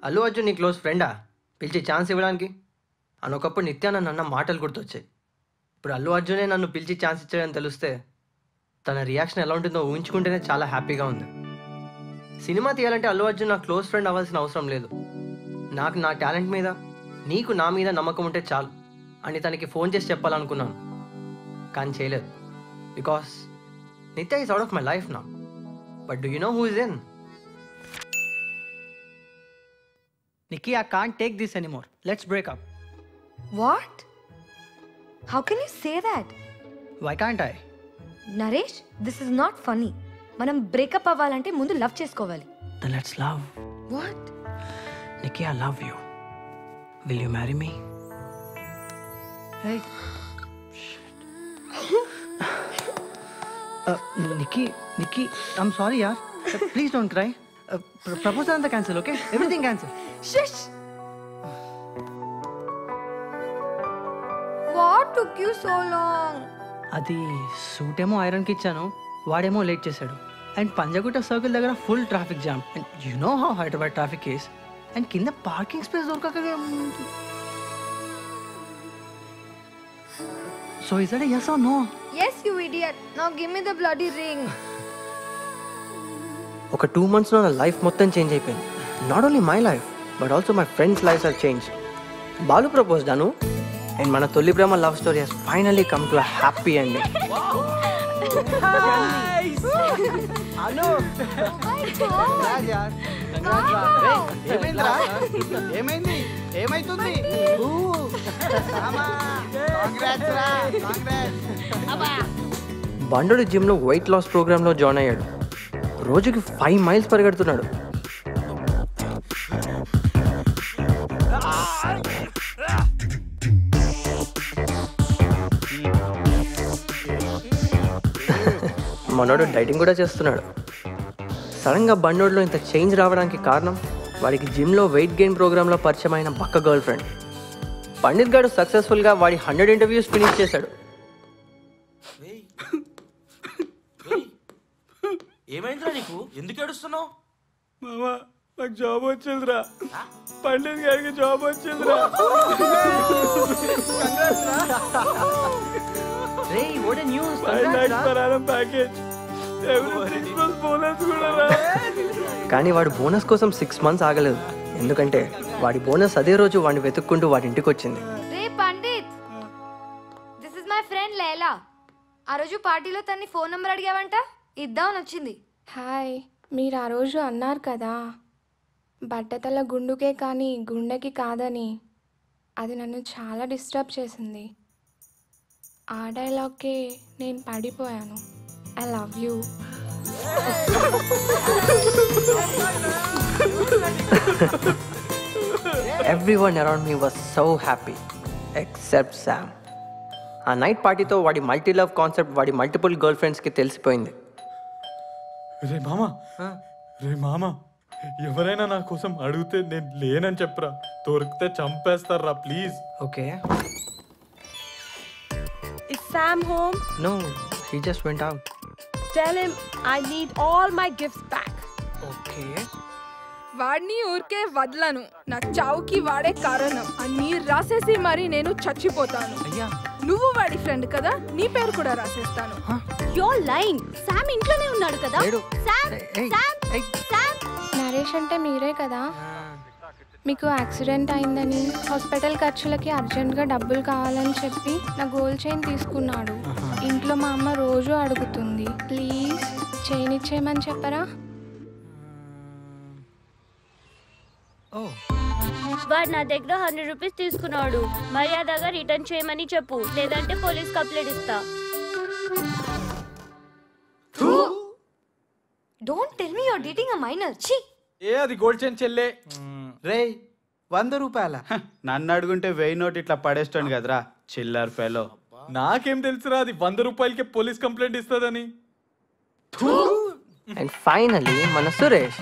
అల్లు అర్జున్ నీ క్లోజ్ ఫ్రెండా పిలిచి ఛాన్స్ ఇవ్వడానికి అని ఒకప్పుడు నిత్య నన్ను అన్న మాటలు గుర్తొచ్చాయి ఇప్పుడు అల్లు అర్జునే నన్ను పిలిచి ఛాన్స్ ఇచ్చాడని తెలిస్తే తన రియాక్షన్ ఎలా ఉంటుందో ఊహించుకుంటేనే చాలా హ్యాపీగా ఉంది సినిమా తీయాలంటే అల్లు అర్జున్ నా క్లోజ్ ఫ్రెండ్ అవ్వాల్సిన అవసరం లేదు నాకు నా టాలెంట్ మీద నీకు నా మీద నమ్మకం ఉంటే చాలు అని తనకి ఫోన్ చేసి చెప్పాలనుకున్నాను కానీ చేయలేదు because Nitya is out of my life నా but do you know who is in Nikki, I can't take this anymore. Let's break up. What? How can you say that? Why can't I? Naresh this is not funny మనం breakup అవ్వాలంటే ముందు love చేసుకోవాలి Then let's love. What Nikki, I love you. Will you marry me? Hey. uh, Nikki, Nikki, I'm sorry, yaar. Uh, please don't cry. Uh, pr- proposal and the cancel, okay? Everything cancel. Shh what took you so long అది suit ఏమో ఐరన్కి ఇచ్చాను వాడేమో late చేశాడు and Panjagutta circle దగ్గర full traffic jam and you know how Hyderabad traffic case and కింద parking space దొరకక so is that yes or no yes you idiot now give me the bloody ring ఒక two మంత్స్లో నా life మొత్తం change అయిపోయింది not only my life but also my friends life are change Balu propose డాను and మన తొలి ప్రేమ love story has finally come to happy ending ఏమైంది ఏమైతుంది బండోడు జిమ్లో వెయిట్ లాస్ ప్రోగ్రాంలో జాయిన్ అయ్యాడు రోజుకి ఫైవ్ మైల్స్ పరిగెడుతున్నాడు మనోడు డైటింగ్ కూడా చేస్తున్నాడు సడన్గా బండోడ్లో ఇంత చేంజ్ రావడానికి కారణం వాడికి జిమ్లో వెయిట్ గెయిన్ ప్రోగ్రాంలో పరిచయం అయిన పక్క గర్ల్ ఫ్రెండ్ పండిత్ గారు సక్సెస్ఫుల్గా వాడి హండ్రెడ్ ఇంటర్వ్యూస్ ఫినిష్ చేశాడు ఏమైందిరా నీకు ఎందుకు ఏడుస్తున్నావు మామా నాకు జాబ్ వచ్చిందిరా పండిత్ గారికి జాబ్ వచ్చిందిరా Hey, what a news! Five Congrats, lakhs రా. Per annum package every plus bonus కూడా రా కానీ వాడు బోనస్ కోసం సిక్స్ మంత్స్ ఆగలేదు ఎందుకంటే వాడి బోనస్ అదే రోజు వాడిని వెతుక్కుంటూ వాడి ఇంటికి వచ్చింది రే Pandit this is my friend Leela ఆ రోజు పార్టీలో తన్ని ఫోన్ నంబర్ అడిగావంట ఇద్దామని వచ్చింది హాయ్ మీరు ఆ రోజు అన్నారు కదా బట్టతల గుండుకే కానీ గుండెకి కాదని అది నన్ను చాలా డిస్టర్బ్ చేసింది ఆ డైలాగ్కే నేను పడిపోయాను I love you everyone around me was so happy except Sam ఆ నైట్ పార్టీతో వాడి మల్టీ లవ్ కాన్సెప్ట్ వాడి మల్టిపుల్ గర్ల్ ఫ్రెండ్స్కి తెలిసిపోయింది రే మామ రే మామ ఎవరైనా నా కోసం అడిగితే నేను లేనని చెప్పరా దొరికితే చంపేస్తారా please okay Is Sam home? No he just went out Tell him I need all my gifts back. Okay వాడిని ఊరికే వదలను నా చావుకి వాడే కారణం అన్ని రాసేసి మరి నేను చచ్చిపోతాను అయ్యా నువ్వు వాడి ఫ్రెండ్ కదా నీ పేరు కూడా రాసేస్తాను యోర్ లైన్ శామ్ ఇంట్లోనే ఉన్నాడు కదా లేడు. శామ్ ఏయ్, శామ్ ఏయ్. శామ్ నరేష్ అంటే మీరే కదా మీకు యాక్సిడెంట్ అయిందని హాస్పిటల్ ఖర్చులకి అర్జెంట్గా డబ్బులు కావాలని చెప్పి నా గోల్డ్ చైన్ తీసుకున్నాడు ఇంట్లో మా అమ్మ రోజు అడుగుతుంది ప్లీజ్ చైన్ ఇచ్చేయమని చెప్పరా ఓ వాడు నా దగ్గర హండ్రెడ్ రూపీస్ తీసుకున్నాడు మర్యాదగా రిటర్న్ చేయమని చెప్పు లేదంటే పోలీస్ కంప్లైంట్ ఇస్తా don't tell me your dating a minor ఛీ ఏ అది గోల్డ్ చైన్ చెల్లే రే వంద రూపాయల నన్ను అడుగుంటే వెయ్యి నోట్ ఇట్లా పడేస్తాను కదరా చిల్లర్ ఫెలో నాకేం తెలుసురా అది వంద రూపాయలకే పోలీస్ కంప్లైంట్ ఇస్తుందని అండ్ ఫైనలీ మన సురేష్